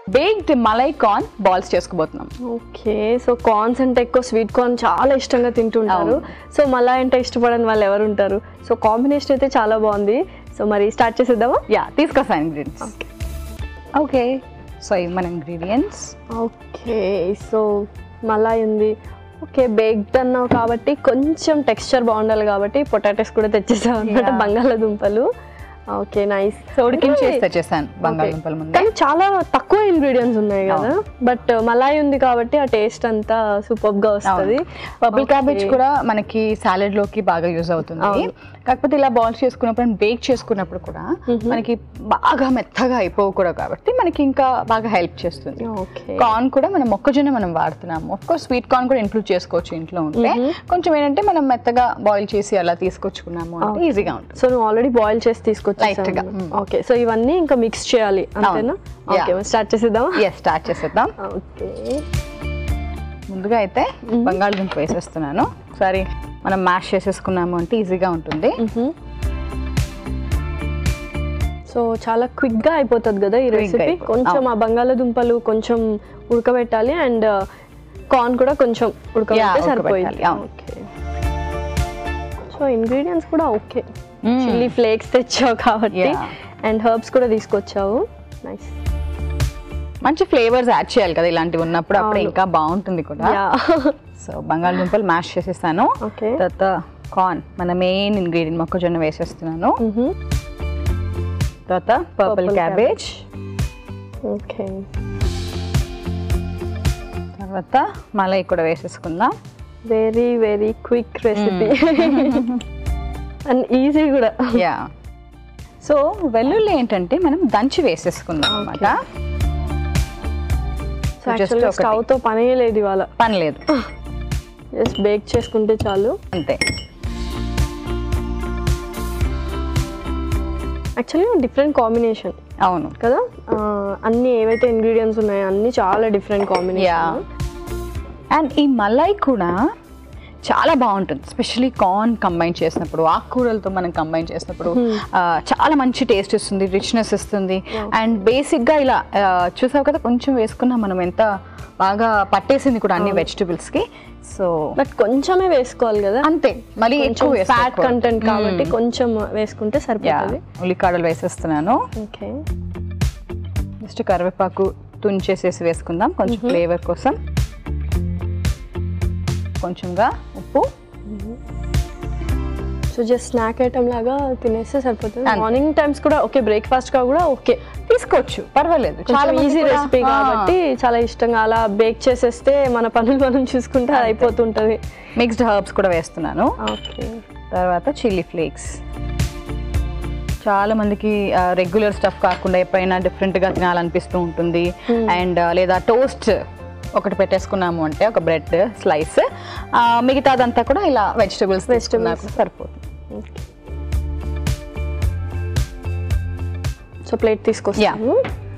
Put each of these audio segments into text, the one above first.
Baked malai corn balls చేసుకోబోతున్నాం okay so corns అంటే ఎక్కువ స్వీట్ కార్న్ చాలా ఇష్టంగా తింటుంటారు సో మళ్ళా అంటే ఇష్టపడని వాళ్ళు ఎవరు ఉంటారు సో కాంబినేషన్ అయితే చాలా బాగుంది సో మరి స్టార్ట్ చేసేద్దామా యా తీసుకొస్తాను ఇంగ్రీడియంట్స్ ఓకే సో ఇవి మన ఇంగ్రీడియంట్స్ ఓకే సో మలాయ్ ఉంది ఓకే బేక్డ్ అన్నావు కాబట్టి కొంచెం టెక్స్చర్ బాగుండాలి కాబట్టి పొటాటోస్ కూడా తెచ్చేసావు అనమాట Yeah. బంగాళాదుంపలు ఓకే నైస్ సో ఉడికించేసి తెచ్చేసాను బంగాళదుంపల ముందే కానీ చాలా తక్కువ ఇంగ్రీడియంట్స్ ఉన్నాయి కదా బట్ మలాయ్ ఉంది కాబట్టి ఆ టేస్ట్ అంతా సూపర్ గా వస్తుంది పర్పుల్ Okay. క్యాబేజ్ కూడా మనకి సాలెడ్ లోకి బాగా యూజ్ అవుతుంది అవును. కాకపోతే ఇలా బాల్స్ చేసుకున్నప్పుడు బేక్ చేసుకున్నప్పుడు కూడా మనకి బాగా మెత్తగా అయిపోకూడదు కాబట్టి మనకి ఇంకా బాగా హెల్ప్ చేస్తుంది ఓకే కార్న్ కూడా మనం మొక్కజొన్న మనం వాడుతున్నాము ఆఫ్ కోర్స్ స్వీట్ కార్న్ కూడా ఇంక్లూడ్ చేసుకోవచ్చు ఇంట్లో ఉంటే కొంచెం ఏంటంటే మనం మెత్తగా బాయిల్ చేసి అలా తీసుకొచ్చుకున్నాము అంటే ఈజీగా ఉంటుంది సో నువ్వు ఆల్రెడీ బాయిల్ చేసి తీసుకొచ్చి Light గా, mm. ఓకే సో ఇవన్నీ ఇంకా మిక్స్ చేయాలి అంతేనా Yeah. ఓకే స్టార్ట్ చేసేద్దామా ఎస్ స్టార్ట్ చేసేద్దాం ఓకే ముందుగా అయితే బంగాళదుంప వేసేస్తున్నాను ఒకసారి మనం మ్యాష్ చేసేసుకున్నాము అంటే ఈజీగా ఉంటుంది సో చాలా క్విక్ గా అయిపోతుంది కదా ఈ Quick గా రెసిపీ అయిపోతుంది. కొంచెం ఆ బంగాళాదుంపలు కొంచెం ఉడకబెట్టాలి అండ్ కార్న్ కూడా కొంచెం ఉడకబెడితే Yeah, సరిపోయింది ఉడకబెట్టాలి, అవును. ఓకే సో ఇంగ్రీడియంట్స్ కూడా ఓకే Mm. చిల్లీ ఫ్లేక్స్ తెచ్చావు కాబట్టి Yeah. అండ్ హర్బ్స్ కూడా తీసుకొచ్చావు నైస్ మంచి ఫ్లేవర్స్ యాడ్ చేయాలి కదా ఇలాంటివి ఉన్నప్పుడు అప్పుడు అవును. ఇంకా బాగుంటుంది కూడా యా సో బంగాళదుంపలు మ్యాష్ చేసేస్తాను ఓకే తర్వాత కార్న్ మన మెయిన్ ఇంగ్రీడియంట్ మొక్కజొన్న వేసేస్తున్నాను తర్వాత పర్పుల్ Purple క్యాబేజ్ ఓకే తర్వాత మలై కూడా వేసేసుకుందాం very very quick recipe and easy కూడా యా సో వెల్లుల్లి ఏంటంటే మనం దంచి వేసేసుకుందాం అనమాట సో Just యాక్చువల్గా ఒకటి. స్టవ్ తో పనే లేదు ఇవాళ పని లేదు జస్ట్ బేక్ చేసుకుంటే చాలు అంతే యాక్చువల్లీ డిఫరెంట్ కాంబినేషన్ అవును కదా ఆ, అన్ని ఏవైతే ఇంగ్రీడియంట్స్ ఉన్నాయో అన్ని చాలా డిఫరెంట్ యా కాంబినేషన్ అండ్ ఈ మలై కూడా చాలా బాగుంటుంది స్పెషలీ కార్న్ కంబైన్ చేసినప్పుడు ఆకుకూరలతో మనం కంబైన్ చేసినప్పుడు ఆ, చాలా మంచి టేస్ట్ ఇస్తుంది రిచ్నెస్ ఇస్తుంది అండ్ బేసిక్గా ఇలా ఆ, చూసావు కదా కొంచెం వేసుకున్నా మనం ఎంత బాగా పట్టేసింది కూడా అన్ని వెజిటబుల్స్కి సో బట్ కొంచెమే వేసుకోవాలి కదా అంతే మళ్ళీ కొంచెం ఎక్కువ ఫ్యాట్ కంటెంట్ కాబట్టి కొంచెం వేసుకుంటే యా సరిపోతుంది ఉల్లికాడలు వేసేస్తున్నాను ఓకే జస్ట్ కరివేపాకు తుంచేసేసి వేసుకుందాం కొంచెం ఫ్లేవర్ కోసం కొంచెంగా ఉప్పు సో జస్ట్ స్నాక్ ఐటమ్ లాగా తినేస్తే సరిపోతుంది అంతే. మార్నింగ్ టైమ్స్ కూడా ఓకే బ్రేక్ఫాస్ట్ గా కూడా ఓకే తీసుకోవచ్చు పర్వాలేదు చాలా మంది ఈజీ కూడా- రెసిపీ ఆ, కాబట్టి చాలా ఇష్టంగా అలా బేక్ చేసేస్తే మన పనులు మనం చూసుకుంటే అది అయిపోతుంటది మిక్స్డ్ హర్బ్స్ కూడా వేస్తున్నాను ఓకే తర్వాత చిల్లీ ఫ్లేక్స్ చాలా మందికి రెగ్యులర్ స్టఫ్ కాకుండా ఎప్పుడైనా డిఫరెంట్గా తినాలనిపిస్తూ ఉంటుంది అండ్ లేదా టోస్ట్ ఒకటి పెట్టేసుకున్నాము అంటే ఒక బ్రెడ్ స్లైస్ మిగతాదంతా కూడా ఇలా వెజిటబుల్స్ Vegetables. సరిపోతుంది సో ప్లేట్ తీసుకొస్తాను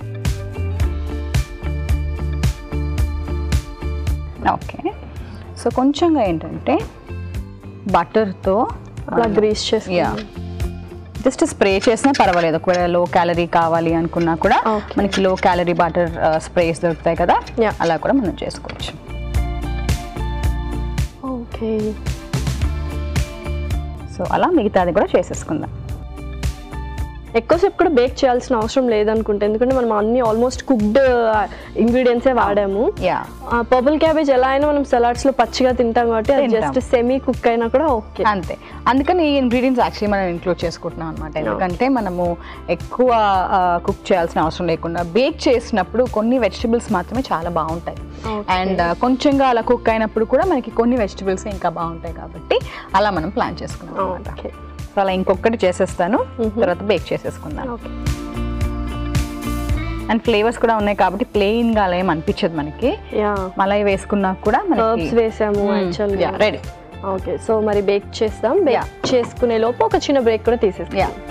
ఓకే సో కొంచెంగా ఏంటంటే బటర్తో అలా గ్రీస్ యా చేసుకున్నాను జస్ట్ స్ప్రే చేసినా పర్వాలేదు ఒకవేళ లో క్యాలరీ కావాలి అనుకున్నా కూడా Okay. మనకి లో క్యాలరీ బటర్ స్ప్రేస్ దొరుకుతాయి కదా Yeah. అలా కూడా మనం చేసుకోవచ్చు ఓకే సో అలా మిగతాది కూడా చేసేసుకుందాం ఎక్కువసేపు కూడా బేక్ చేయాల్సిన అవసరం లేదనుకుంటే ఎందుకంటే మనం అన్ని ఆల్మోస్ట్ కుక్డ్ ఇంగ్రీడియంట్సే వాడాము యా పర్పుల్ క్యాబేజ్ ఎలా అయినా మనం సలాడ్స్ లో పచ్చిగా తింటాం కాబట్టి అది తింటాం. జస్ట్ సెమీ కుక్ అయినా కూడా ఓకే అంతే అందుకని ఈ ఇంగ్రీడియంట్స్ యాక్చువల్లీ మనం ఇంక్లూడ్ చేసుకుంటున్నాం అనమాట ఎందుకంటే మనము ఎక్కువ కుక్ చేయాల్సిన అవసరం లేకుండా బేక్ చేసినప్పుడు కొన్ని వెజిటబుల్స్ మాత్రమే చాలా బాగుంటాయి Okay. అండ్ కొంచెంగా అలా కుక్ అయినప్పుడు కూడా మనకి కొన్ని వెజిటబుల్స్ ఇంకా బాగుంటాయి కాబట్టి అలా మనం ప్లాన్ చేసుకున్నాం అనమాట ఓకే సో అలా ఇంకొకటి చేసేస్తాను తర్వాత బేక్ చేసేసుకుందాను ఓకే అండ్ ఫ్లేవర్స్ కూడా ఉన్నాయి కాబట్టి ప్లెయిన్ గా అలా ఏం అనిపించదు మనకి యా మలై వేసుకున్నా కూడా హర్బ్స్ వేసాము యాక్చువల్గా రెడీ ఓకే సో మరి బేక్ చేస్తాం బేక్ Yeah. చేసుకునే లోపు ఒక చిన్న బ్రేక్ కూడా తీసేస్తాం యా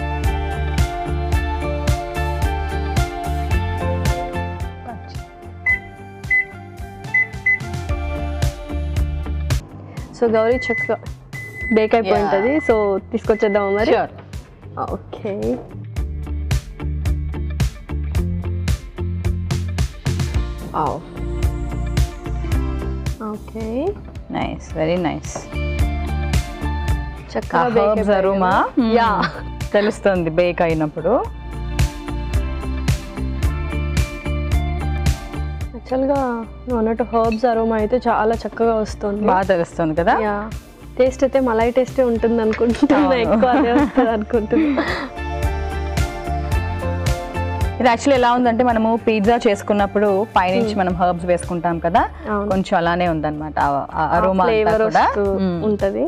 సో గౌరీ చక్కగా బేక్ అయిపోయి Yeah. ఉంటుంది సో తీసుకొచ్చేద్దామా మరి sure okay okay nice very nice చక్కగా bake హర్బ్స్ అయిపోయాయి అరుమా కదా? యా తెలుస్తుంది బేక్ అయినప్పుడు యాక్చువల్గా నువ్వు అన్నట్టు హర్బ్స్ అరోమా అయితే చాలా చక్కగా వస్తుంది బాగా తెలుస్తుంది కదా యా టేస్ట్ అయితే మలై టేస్టే ఉంటుంది అనుకుంటున్నా అవును. ఎక్కువ అదే వస్తుంది అనుకుంటున్నా ఇది యాక్చువల్లీ ఎలా ఉందంటే మనము పిజ్జా చేసుకున్నప్పుడు పైనుంచి మనం హర్బ్స్ వేసుకుంటాం కదా అవును. కొంచెం అలానే ఉందన్నమాట అరోమా ఫ్లేవర్ కూడా వస్తూ మ్మ్. ఉంటుంది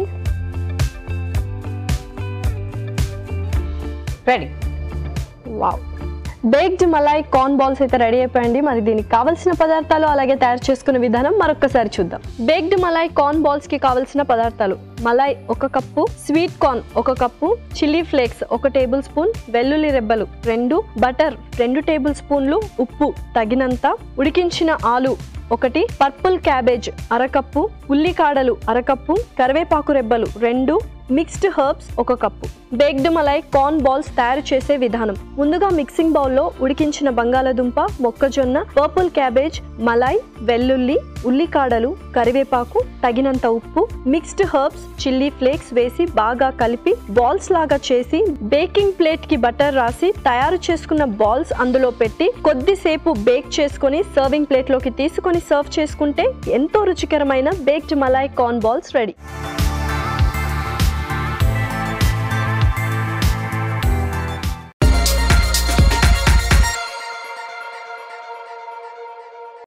ready wow baked malai corn balls అయితే రెడీ అయిపోయండి మరి దీనికి కావాల్సిన పదార్థాలు అలాగే తయారు చేసుకునే విధానం మరొకసారి చూద్దాం బేక్డ్ మలై కార్న్ బాల్స్ కి కావాల్సిన పదార్థాలు మలై ఒక కప్పు స్వీట్ కార్న్ ఒక కప్పు చిల్లీ ఫ్లేక్స్ ఒక టేబుల్ స్పూన్ వెల్లుల్లి రెబ్బలు రెండు బటర్ రెండు టేబుల్ స్పూన్లు ఉప్పు తగినంత ఉడికించిన ఆలు ఒకటి పర్పుల్ క్యాబేజ్ అరకప్పు ఉల్లికాడలు అరకప్పు కరివేపాకు రెబ్బలు రెండు మిక్స్డ్ హర్బ్స్ ఒక కప్పు బేక్డ్ మలై కార్న్ బాల్స్ తయారు చేసే విధానం ముందుగా మిక్సింగ్ బౌల్లో ఉడికించిన బంగాళదుంప మొక్కజొన్న పర్పుల్ క్యాబేజ్ మలై వెల్లుల్లి ఉల్లికాడలు కరివేపాకు తగినంత ఉప్పు మిక్స్డ్ హర్బ్స్ చిల్లీ ఫ్లేక్స్ వేసి బాగా కలిపి బాల్స్ లాగా చేసి బేకింగ్ ప్లేట్ కి బటర్ రాసి తయారు చేసుకున్న బాల్స్ అందులో పెట్టి కొద్దిసేపు బేక్ చేసుకొని సర్వింగ్ ప్లేట్ లోకి తీసుకొని సర్వ్ చేసుకుంటే ఎంతో రుచికరమైన baked malai corn balls ready